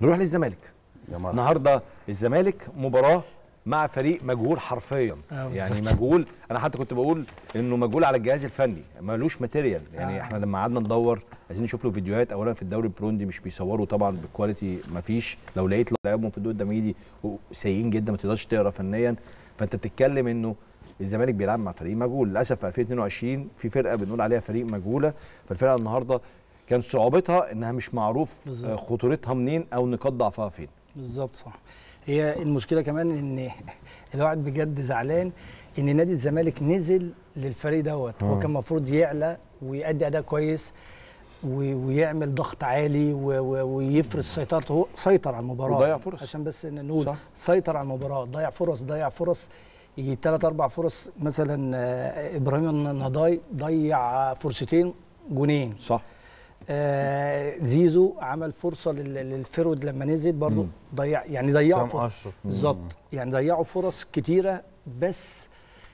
نروح للزمالك يا مرحبا. النهارده الزمالك مباراه مع فريق مجهول حرفيا آه، يعني بالظبط. مجهول انا حتى كنت بقول انه مجهول على الجهاز الفني ملوش ماتيريال يعني آه. احنا لما قعدنا ندور عايزين نشوف له فيديوهات اولا في الدوري البروندي مش بيصوروا طبعا بالكواليتي مفيش لو لقيت لعبهم في الدوري التمهيدي سيئين جدا ما تقدرش تقرا فنيا فانت بتتكلم انه الزمالك بيلعب مع فريق مجهول للاسف في 2022 في فرقه بنقول عليها فريق مجهوله فالفرقه النهارده كان صعوبتها انها مش معروف بالظبط. آه، خطورتها منين او نقاط ضعفها فين بالظبط صح هي المشكله كمان ان الواحد بجد زعلان ان نادي الزمالك نزل للفريق دوت هو كان المفروض يعلى ويأدي اداء كويس و- ويعمل ضغط عالي و- و- ويفرض سيطرته هو سيطر على المباراه وضيع فرص. عشان بس نقول صح. سيطر على المباراه ضيع فرص ضيع فرص يجي ثلاث اربع فرص مثلا آه، ابراهيم النضاي ضيع فرصتين جونين صح آه زيزو عمل فرصه لل- للفرود لما نزل برضه ضيع يعني ضيعوا حسام فرص اشرف بالظبط يعني ضيعوا فرص كتيره بس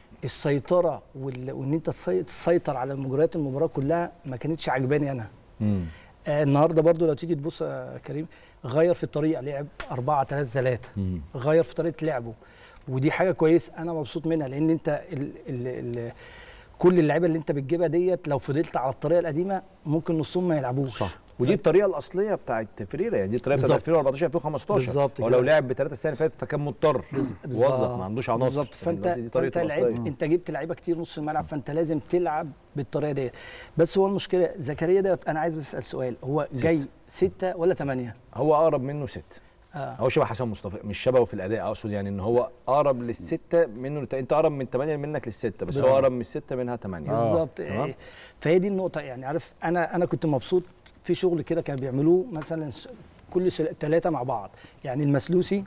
السيطره وال... وان انت تسي- تسيطر على مجريات المباراه كلها ما كانتش عجباني انا مم. آه النهارده برضو لو تيجي تبص يا كريم غير في الطريقه لعب 4 3 3 مم. غير في طريقه لعبه ودي حاجه كويس انا مبسوط منها لان انت ال ال ال كل اللعيبه اللي انت بتجيبها ديت لو فضلت على الطريقه القديمه ممكن نصهم ما يلعبوش صح ودي الطريقه الاصليه بتاعت فريرا يعني دي الطريقه بتاعت بالظبط. 2014 2015 بالظبط هو لو كده. لعب بثلاثه السنه اللي فاتت فكان مضطر وظف ما عندوش عناصر بالظبط يعني فانت دي فانت طريقته لعبت الأصلية. انت جبت لعيبه كتير نص الملعب فانت لازم تلعب بالطريقه ديت بس هو المشكله زكريا ده انا عايز اسال سؤال هو جاي ستة ولا ثمانية؟ هو اقرب منه ست آه. هو شبه حسن مصطفى مش شبهه في الاداء اقصد يعني ان هو اقرب للسته منه لت... انت اقرب من ثمانيه منك للسته بس هو بالظبط. اقرب من السته منها ثمانيه بالظبط تمام. إيه، فهي دي النقطه يعني عارف انا انا كنت مبسوط في شغل كده كانوا بيعملوه مثلا س- كل ثلاثه مع بعض يعني المسلوسي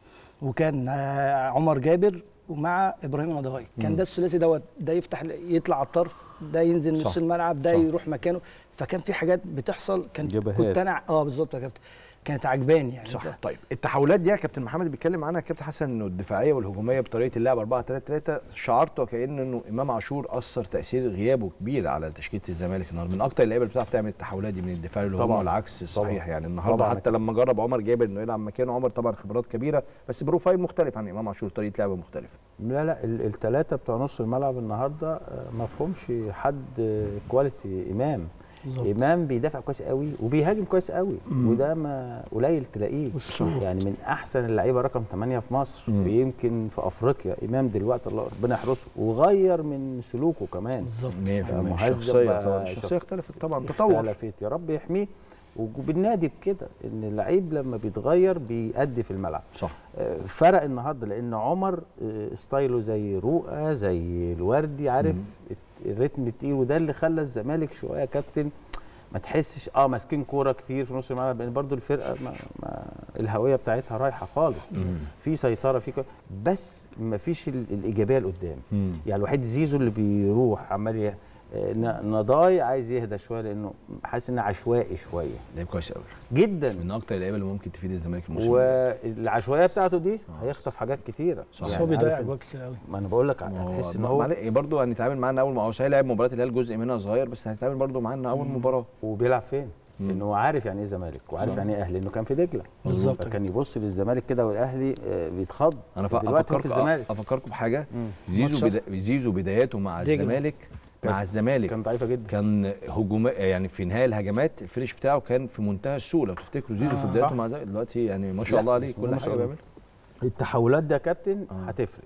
وكان آه، عمر جابر ومع ابراهيم نضاي كان ده الثلاثي دوت ده يفتح يطلع على الطرف ده ينزل صح. نص الملعب ده صح. يروح مكانه فكان في حاجات بتحصل كان جبهات. كنت انا اه بالظبط يا كابتن كانت عجباني يعني صح ده. طيب التحولات دي يا كابتن محمد بيتكلم عنها كابتن حسن انه الدفاعيه والهجوميه بطريقه اللعب 4 3 3 شعرت وكأن انه امام عاشور اثر تاثير غيابه كبير على تشكيله الزمالك النهارده من اكتر اللعيبه اللي بتعرف تعمل التحولات دي من الدفاع للهجوم طبعاً. والعكس صحيح طبعاً. يعني النهارده طبعاً. حتى لما جرب عمر جابر انه يلعب مكانه عمر طبعا خبرات كبيره بس بروفايل مختلف عن امام عاشور طريقه لعبه مختلفه لا لا الثلاثه بتوع نص الملعب النهارده آه، ما فيهمش حد آه، كواليتي امام بالظبط. امام بيدافع كويس قوي وبيهاجم كويس قوي وده ما قليل تلاقيه والشوط. يعني من احسن اللعيبه رقم 8 في مصر مم. ويمكن في افريقيا امام دلوقتي الله ربنا يحرسه وغير من سلوكه كمان بالظبط مهذب الشخصيه بقى، طبعا الشخصيه شخص- اختلفت طبعا تطور اختلفت يا رب يحميه وبالنادي بكده ان اللعيب لما بيتغير بيأدي في الملعب صح آه، فرق النهارده لان عمر آه، ستايله زي رؤى زي الوردي عارف الريتم التقيل وده اللي خلى الزمالك شويه يا كابتن ما تحسش اه ماسكين كوره كتير في نص الملعب لان برضو الفرقه ما ما الهويه بتاعتها رايحه خالص في سيطره في كو- بس ما فيش ال- الايجابيه لقدام مم. يعني الوحيد زيزو اللي بيروح عمال ي- آه، ن- نضاي عايز يهدى شويه لانه حاسس انه عشوائي شويه لعيب كويس قوي جدا من اكتر اللعيبه اللي ممكن تفيد الزمالك الموسم ده. والعشوائيه بتاعته دي هيخطف حاجات كتيره صح. بس يعني هو بيضيع عارف اجواء كتير قوي ما انا بقول لك هتحس ان هو برضه هنتعامل معانا اول ما هو صحيح لعب مباراه اللي هي الجزء منها صغير بس هنتعامل برضه معانا اول مباراه وبيلعب فين؟ مم. لانه هو عارف يعني ايه زمالك وعارف صح. يعني ايه اهلي لانه كان في دجله بالظبط. فكان يبص للزمالك كده والاهلي آه، بيتخض انا ف- دلوقتي في افكركم الزمالك افكركم بحاجه مم. زيزو ماتشات. بدا... زيزو بداياته مع دجلة. الزمالك كان- مع الزمالك كان ضعيفه جدا كان هجوم يعني في نهايه الهجمات الفينش بتاعه كان في منتهى السوء لو تفتكروا زيزو في آه. بدايته صح. مع الزمالك دلوقتي يعني ما شاء لا، الله عليه بسم كل الله ما حاجه شاء الله. بيعملها التحولات ده يا كابتن آه. هتفرق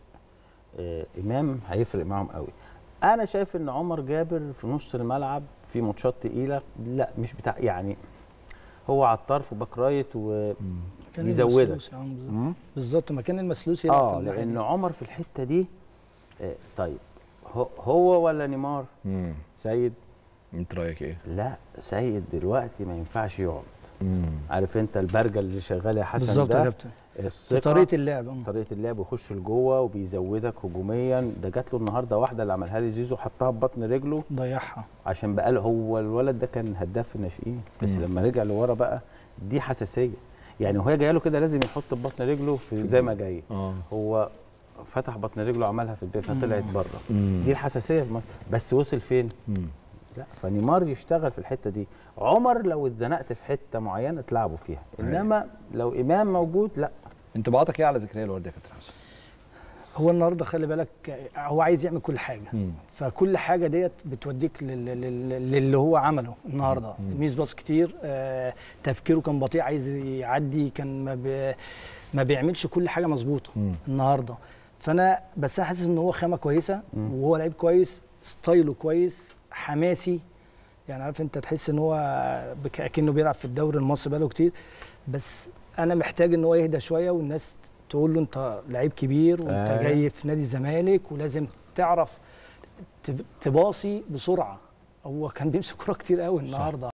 آه امام هيفرق معاهم قوي انا شايف ان عمر جابر في نص الملعب في ماتشات تقيله لا مش بتاع يعني هو على الطرف وباك رايت و كان يزودك. المسلوسي، آه، بالظبط. مم. بالظبط مكان المسلوسي يلعب اه في الناحية لان دي. عمر في الحته دي آه طيب هو- هو ولا نيمار امم سيد انت رايك ايه؟ لا سيد دلوقتي ما ينفعش يقعد امم عارف انت البرجل اللي شغال يا حسن بالظبط ده يا كابتن في الثقة، طريقه اللعب آه. طريقه اللعب ويخش لجوه وبيزودك هجوميا ده جات له النهارده واحده اللي عملها لي زيزو حطها ببطن رجله ضيعها عشان بقى له هو الولد ده كان هداف في الناشئين بس مم. لما رجع لورا بقى دي حساسيه يعني وهي جايه له كده لازم يحط ببطن رجله في زي ما جاي اه هو فتح بطن رجله عملها في البيت فطلعت بره مم. دي الحساسيه في الماتش. بس وصل فين مم. لا فنيمار يشتغل في الحته دي عمر لو اتزنقت في حته معينه تلعبوا فيها انما لو امام موجود لا انطباعاتك ايه على زكريا الوردي يا كابتن حسن؟ هو النهارده خلي بالك هو عايز يعمل كل حاجه مم. فكل حاجه ديت بتوديك لل- لل- للي هو عمله النهارده مم. ميس باص كتير آه، تفكيره كان بطيء عايز يعدي كان ما, بي ما بيعملش كل حاجه مظبوطه مم. النهارده فانا بس انا حاسس ان هو خامه كويسه مم. وهو لعيب كويس ستايله كويس حماسي يعني عارف انت تحس ان هو بك- اكنه بيلعب في الدوري المصري بقاله كتير بس انا محتاج ان هو يهدى شويه والناس تقول له انت لعيب كبير وانت آه. جاي في نادي الزمالك ولازم تعرف تب- تباصي بسرعه هو كان بيمسك كوره كتير قوي النهارده